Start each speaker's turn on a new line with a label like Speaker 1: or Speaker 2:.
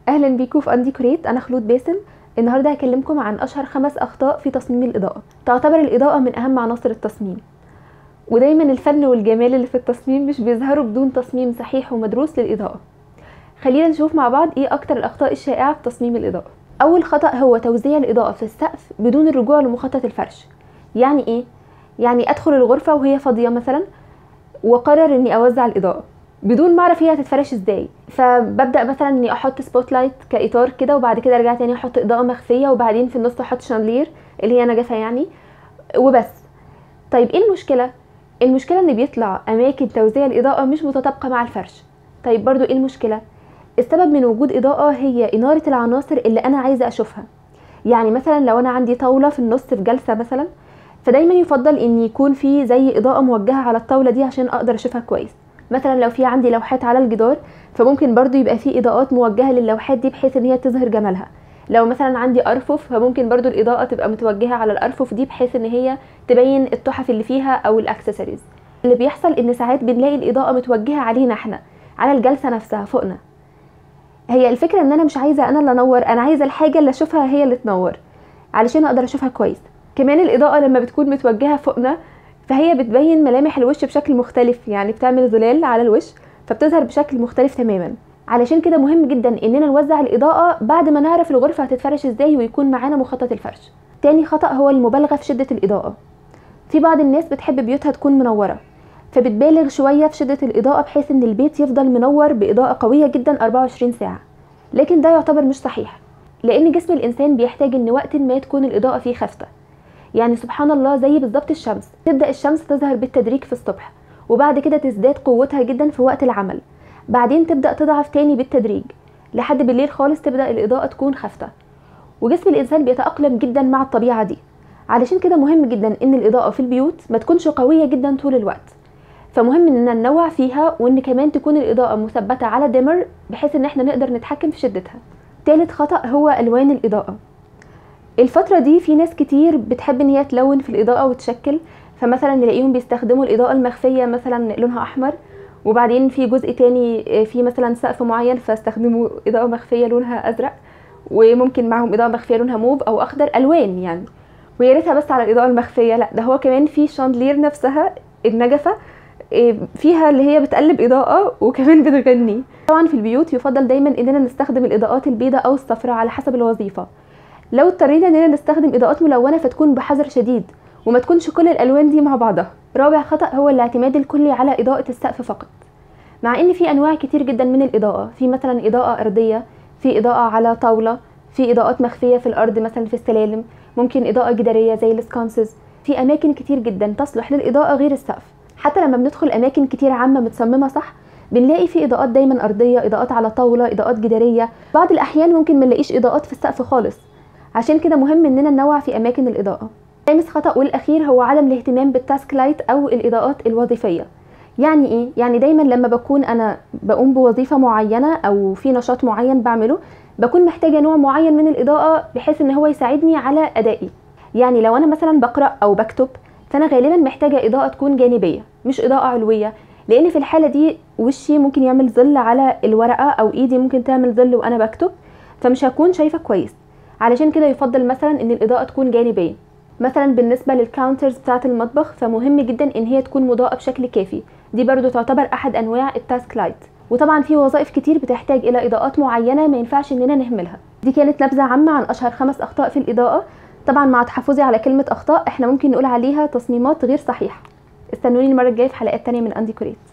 Speaker 1: اهلا بيكم في اندي كوريت انا خلود باسم النهارده هكلمكم عن اشهر خمس اخطاء في تصميم الاضاءه تعتبر الاضاءه من اهم عناصر التصميم ودايما الفن والجمال اللي في التصميم مش بيظهروا بدون تصميم صحيح ومدروس للاضاءه خلينا نشوف مع بعض ايه اكتر الاخطاء الشائعه في تصميم الاضاءه اول خطا هو توزيع الاضاءه في السقف بدون الرجوع لمخطط الفرش يعني ايه يعني ادخل الغرفه وهي فاضيه مثلا وقرر اني اوزع الاضاءه بدون ما اعرف هي هتتفرش ازاي فببدا مثلا اني احط سبوت لايت كاطار كده وبعد كده ارجع تاني احط اضاءه مخفيه وبعدين في النص احط شاندلير اللي هي نجفه يعني وبس طيب ايه المشكله المشكله ان بيطلع اماكن توزيع الاضاءه مش متطابقه مع الفرش طيب برضو ايه المشكله السبب من وجود اضاءه هي اناره العناصر اللي انا عايزه اشوفها يعني مثلا لو انا عندي طاوله في النص في جلسه مثلا فدايما يفضل ان يكون في زي اضاءه موجهه على الطاوله دي عشان اقدر اشوفها كويس مثلا لو في عندي لوحات على الجدار فممكن برضو يبقى في اضاءات موجهه للوحات دي بحيث ان هي تظهر جمالها لو مثلا عندي ارفف فممكن برضو الاضاءه تبقى متوجهه على الارفف دي بحيث ان هي تبين التحف اللي فيها او الاكسسوارز اللي بيحصل ان ساعات بنلاقي الاضاءه متوجهه علينا احنا على الجلسه نفسها فوقنا هي الفكره ان انا مش عايزه انا اللي انور انا عايزه الحاجه اللي اشوفها هي اللي تنور علشان اقدر اشوفها كويس كمان الاضاءه لما بتكون متوجهه فوقنا فهي بتبين ملامح الوش بشكل مختلف يعني بتعمل ظلال على الوش فبتظهر بشكل مختلف تماما علشان كده مهم جدا اننا نوزع الاضاءه بعد ما نعرف الغرفه هتتفرش ازاي ويكون معانا مخطط الفرش تاني خطا هو المبالغه في شده الاضاءه في بعض الناس بتحب بيوتها تكون منوره فبتبالغ شويه في شده الاضاءه بحيث ان البيت يفضل منور باضاءه قويه جدا 24 ساعه لكن ده يعتبر مش صحيح لان جسم الانسان بيحتاج ان وقت ما تكون الاضاءه فيه خافته يعني سبحان الله زي بالظبط الشمس تبدا الشمس تظهر بالتدريج في الصبح وبعد كده تزداد قوتها جدا في وقت العمل بعدين تبدا تضعف تاني بالتدريج لحد بالليل خالص تبدا الاضاءه تكون خافته وجسم الانسان بيتاقلم جدا مع الطبيعه دي علشان كده مهم جدا ان الاضاءه في البيوت ما تكونش قويه جدا طول الوقت فمهم اننا ننوع فيها وان كمان تكون الاضاءه مثبته على ديمر بحيث ان احنا نقدر نتحكم في شدتها تالت خطا هو الوان الاضاءه الفترة دي في ناس كتير بتحب ان هي تلون في الاضاءة وتشكل فمثلا نلاقيهم بيستخدموا الاضاءة المخفية مثلا لونها احمر وبعدين في جزء تاني في مثلا سقف معين فاستخدموا اضاءة مخفية لونها ازرق وممكن معاهم اضاءة مخفية لونها موف او اخضر الوان يعني ويا ريتها بس على الاضاءة المخفية لا ده هو كمان في شاندلير نفسها النجفة فيها اللي هي بتقلب اضاءة وكمان بتغني طبعا في البيوت يفضل دايما اننا نستخدم الاضاءات البيضاء او الصفراء على حسب الوظيفة لو اضطرينا اننا نستخدم اضاءات ملونه فتكون بحذر شديد وما تكونش كل الالوان دي مع بعضها رابع خطا هو الاعتماد الكلي على اضاءه السقف فقط مع ان في انواع كتير جدا من الاضاءه في مثلا اضاءه ارضيه في اضاءه على طاوله في اضاءات مخفيه في الارض مثلا في السلالم ممكن اضاءه جداريه زي السكانسز في اماكن كتير جدا تصلح للاضاءه غير السقف حتى لما بندخل اماكن كتير عامه متصممه صح بنلاقي في اضاءات دايما ارضيه اضاءات على طاوله اضاءات جداريه بعض الاحيان ممكن ما نلاقيش اضاءات في السقف خالص عشان كده مهم اننا ننوع في اماكن الاضاءه خامس خطا والاخير هو عدم الاهتمام بالتاسك لايت او الاضاءات الوظيفيه يعني ايه يعني دايما لما بكون انا بقوم بوظيفه معينه او في نشاط معين بعمله بكون محتاجه نوع معين من الاضاءه بحيث ان هو يساعدني على ادائي يعني لو انا مثلا بقرا او بكتب فانا غالبا محتاجه اضاءه تكون جانبيه مش اضاءه علويه لان في الحاله دي وشي ممكن يعمل ظل على الورقه او ايدي ممكن تعمل ظل وانا بكتب فمش هكون شايفه كويس علشان كده يفضل مثلا ان الاضاءه تكون جانبيه مثلا بالنسبه للكاونترز بتاعه المطبخ فمهم جدا ان هي تكون مضاءه بشكل كافي دي برضو تعتبر احد انواع التاسك لايت وطبعا في وظائف كتير بتحتاج الى اضاءات معينه ما ينفعش اننا نهملها دي كانت نبذه عامه عن اشهر خمس اخطاء في الاضاءه طبعا مع تحفظي على كلمه اخطاء احنا ممكن نقول عليها تصميمات غير صحيحه استنوني المره الجايه في حلقات تانية من اندي كوريت